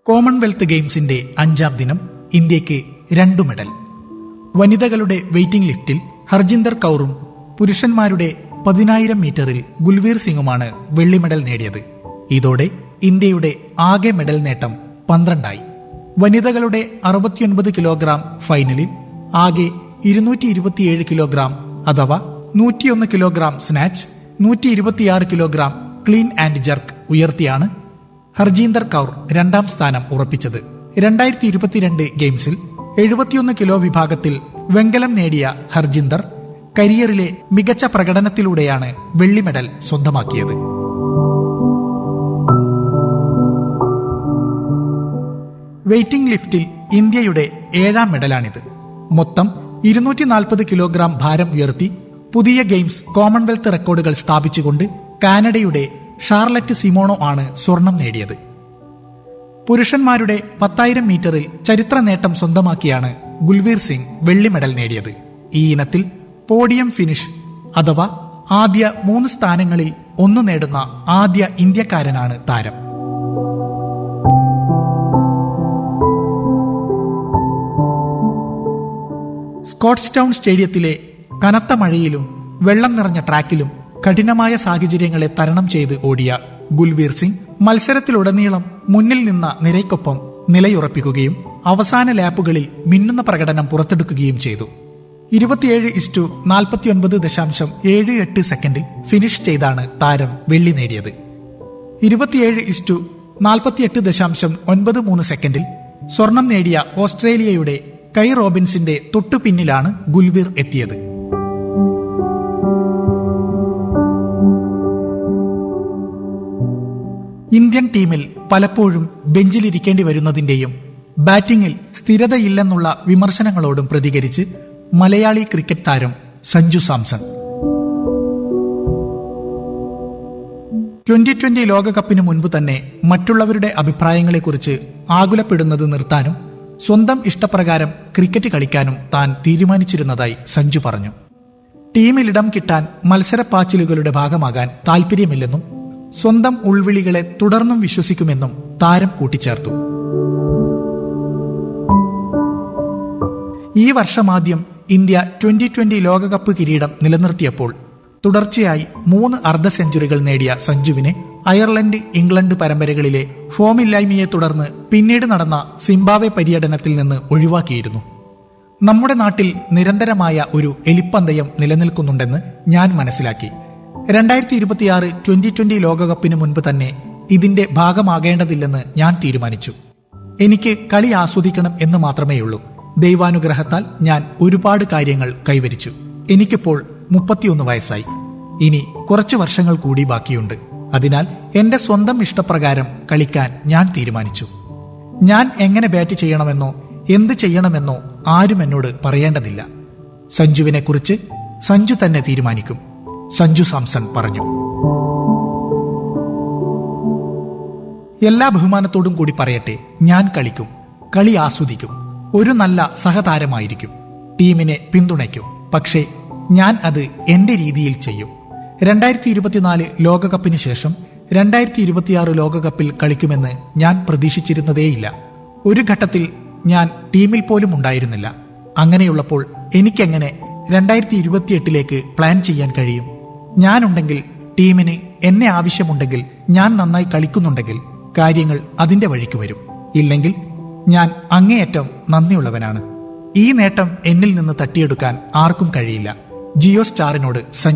Commonwealth ഗെയിംസിന്റെ അഞ്ചാം ദിനം ഇന്ത്യക്ക് രണ്ടു മെഡൽ വനിതകളുടെ വെയിറ്റിംഗ് ലിഫ്റ്റിൽ ഹർജിന്ദർ കൗറും പുരുഷന്മാരുടെ പതിനായിരം മീറ്ററിൽ ഗുൽവീർ സിംഗുമാണ് വെള്ളി മെഡൽ നേടിയത് ഇതോടെ ഇന്ത്യയുടെ ആകെ മെഡൽ നേട്ടം പന്ത്രണ്ടായി വനിതകളുടെ അറുപത്തിയൊൻപത് കിലോഗ്രാം ഫൈനലിൽ ആകെ ഇരുന്നൂറ്റി ഇരുപത്തിയേഴ് കിലോഗ്രാം അഥവാ നൂറ്റിയൊന്ന് കിലോഗ്രാം സ്നാച്ച് നൂറ്റി ഇരുപത്തിയാറ് കിലോഗ്രാം ക്ലീൻ ആൻഡ് ജർക്ക് ഉയർത്തിയാണ് ഹർജീന്ദർ കൗർ രണ്ടാം സ്ഥാനം ഉറപ്പിച്ചത് രണ്ടായിരത്തി ഇരുപത്തിരണ്ട് ഗെയിംസിൽ എഴുപത്തിയൊന്ന് കിലോ വിഭാഗത്തിൽ വെങ്കലം നേടിയ ഹർജിന്ദർ കരിയറിലെ മികച്ച പ്രകടനത്തിലൂടെയാണ് വെള്ളി മെഡൽ സ്വന്തമാക്കിയത് വെയിറ്റിംഗ് ലിഫ്റ്റിൽ ഇന്ത്യയുടെ ഏഴാം മെഡലാണിത് മൊത്തം ഇരുന്നൂറ്റി നാൽപ്പത് കിലോഗ്രാം ഭാരം ഉയർത്തി പുതിയ ഗെയിംസ് കോമൺവെൽത്ത് റെക്കോർഡുകൾ സ്ഥാപിച്ചുകൊണ്ട് കാനഡയുടെ ഷാർലറ്റ് സിമോണോ ആണ് സ്വർണം നേടിയത് പുരുഷന്മാരുടെ പത്തായിരം മീറ്ററിൽ ചരിത്ര നേട്ടം സ്വന്തമാക്കിയാണ് ഗുൽവീർ സിംഗ് വെള്ളി മെഡൽ നേടിയത് ഈ ഇനത്തിൽ പോഡിയം ഫിനിഷ് അഥവാ ആദ്യ മൂന്ന് സ്ഥാനങ്ങളിൽ ഒന്ന് നേടുന്ന ആദ്യ ഇന്ത്യക്കാരനാണ് താരം സ്കോട്ട്സ്റ്റൗൺ സ്റ്റേഡിയത്തിലെ കനത്ത മഴയിലും വെള്ളം നിറഞ്ഞ ട്രാക്കിലും കഠിനമായ സാഹചര്യങ്ങളെ തരണം ചെയ്ത് ഓടിയ ഗുൽവീർ സിംഗ് മത്സരത്തിലുടനീളം മുന്നിൽ നിന്ന നിരയ്ക്കൊപ്പം നിലയുറപ്പിക്കുകയും അവസാന ലാപ്പുകളിൽ മിന്നുന്ന പ്രകടനം പുറത്തെടുക്കുകയും ചെയ്തു ഇരുപത്തിയേഴ് ഇസ്റ്റു നാൽപ്പത്തിയൊൻപത് ദശാംശം ഏഴ് എട്ട് സെക്കൻഡിൽ ഫിനിഷ് ചെയ്താണ് താരം വെള്ളി നേടിയത് ഇരുപത്തിയേഴ് ഇസ്റ്റു നാൽപ്പത്തിയെട്ട് ദശാംശം ഒൻപത് മൂന്ന് സെക്കൻഡിൽ സ്വർണം നേടിയ ഓസ്ട്രേലിയയുടെ കൈ റോബിൻസിന്റെ തൊട്ടു പിന്നിലാണ് ഗുൽവീർ എത്തിയത് ഇന്ത്യൻ ടീമിൽ പലപ്പോഴും ബെഞ്ചിലിരിക്കേണ്ടി വരുന്നതിന്റെയും ബാറ്റിംഗിൽ സ്ഥിരതയില്ലെന്നുള്ള വിമർശനങ്ങളോടും പ്രതികരിച്ച് മലയാളി ക്രിക്കറ്റ് താരം സഞ്ജു സാംസൺ ട്വന്റി ട്വന്റി ലോകകപ്പിന് മുൻപ് തന്നെ മറ്റുള്ളവരുടെ അഭിപ്രായങ്ങളെക്കുറിച്ച് ആകുലപ്പെടുന്നത് നിർത്താനും സ്വന്തം ഇഷ്ടപ്രകാരം ക്രിക്കറ്റ് കളിക്കാനും താൻ തീരുമാനിച്ചിരുന്നതായി സഞ്ജു പറഞ്ഞു ടീമിൽ ഇടം കിട്ടാൻ മത്സരപ്പാച്ചിലുകളുടെ ഭാഗമാകാൻ താൽപ്പര്യമില്ലെന്നും സ്വന്തം ഉൾവിളികളെ തുടർന്നും വിശ്വസിക്കുമെന്നും താരം കൂട്ടിച്ചേർത്തു ഈ വർഷമാദ്യം ഇന്ത്യ ട്വന്റി ട്വന്റി ലോകകപ്പ് കിരീടം നിലനിർത്തിയപ്പോൾ തുടർച്ചയായി മൂന്ന് അർദ്ധ സെഞ്ചുറികൾ നേടിയ സഞ്ജുവിനെ അയർലൻഡ് ഇംഗ്ലണ്ട് പരമ്പരകളിലെ ഫോമില്ലായ്മയെ തുടർന്ന് പിന്നീട് നടന്ന സിംബാബ്വെ പര്യടനത്തിൽ നിന്ന് ഒഴിവാക്കിയിരുന്നു നമ്മുടെ നാട്ടിൽ നിരന്തരമായ ഒരു എലിപ്പന്തയം നിലനിൽക്കുന്നുണ്ടെന്ന് ഞാൻ മനസ്സിലാക്കി രണ്ടായിരത്തി ഇരുപത്തിയാറ് ട്വന്റി ട്വന്റി ലോകകപ്പിന് മുൻപ് തന്നെ ഇതിന്റെ ഭാഗമാകേണ്ടതില്ലെന്ന് ഞാൻ തീരുമാനിച്ചു എനിക്ക് കളി ആസ്വദിക്കണം എന്ന് മാത്രമേയുള്ളൂ ദൈവാനുഗ്രഹത്താൽ ഞാൻ ഒരുപാട് കാര്യങ്ങൾ കൈവരിച്ചു എനിക്കിപ്പോൾ മുപ്പത്തിയൊന്ന് വയസ്സായി ഇനി കുറച്ചു വർഷങ്ങൾ കൂടി ബാക്കിയുണ്ട് അതിനാൽ എന്റെ സ്വന്തം ഇഷ്ടപ്രകാരം കളിക്കാൻ ഞാൻ തീരുമാനിച്ചു ഞാൻ എങ്ങനെ ബാറ്റ് ചെയ്യണമെന്നോ എന്ത് ചെയ്യണമെന്നോ ആരും എന്നോട് പറയേണ്ടതില്ല സഞ്ജുവിനെ കുറിച്ച് സഞ്ജു തന്നെ തീരുമാനിക്കും സഞ്ജു സാംസൺ പറഞ്ഞു എല്ലാ ബഹുമാനത്തോടും കൂടി പറയട്ടെ ഞാൻ കളിക്കും കളി ആസ്വദിക്കും ഒരു നല്ല സഹതാരമായിരിക്കും ടീമിനെ പിന്തുണയ്ക്കും പക്ഷേ ഞാൻ അത് എന്റെ രീതിയിൽ ചെയ്യും രണ്ടായിരത്തി ഇരുപത്തിനാല് ലോകകപ്പിന് ശേഷം രണ്ടായിരത്തി ഇരുപത്തിയാറ് ലോകകപ്പിൽ കളിക്കുമെന്ന് ഞാൻ പ്രതീക്ഷിച്ചിരുന്നതേയില്ല ഒരു ഘട്ടത്തിൽ ഞാൻ ടീമിൽ പോലും ഉണ്ടായിരുന്നില്ല അങ്ങനെയുള്ളപ്പോൾ എനിക്കെങ്ങനെ രണ്ടായിരത്തി ഇരുപത്തിയെട്ടിലേക്ക് പ്ലാൻ ചെയ്യാൻ കഴിയും ഞാനുണ്ടെങ്കിൽ ടീമിന് എന്നെ ആവശ്യമുണ്ടെങ്കിൽ ഞാൻ നന്നായി കളിക്കുന്നുണ്ടെങ്കിൽ കാര്യങ്ങൾ അതിന്റെ വഴിക്ക് വരും ഇല്ലെങ്കിൽ ഞാൻ അങ്ങേയറ്റം നന്ദിയുള്ളവനാണ് ഈ നേട്ടം എന്നിൽ നിന്ന് തട്ടിയെടുക്കാൻ ആർക്കും കഴിയില്ല ജിയോ സ്റ്റാറിനോട് സഞ്ജയ്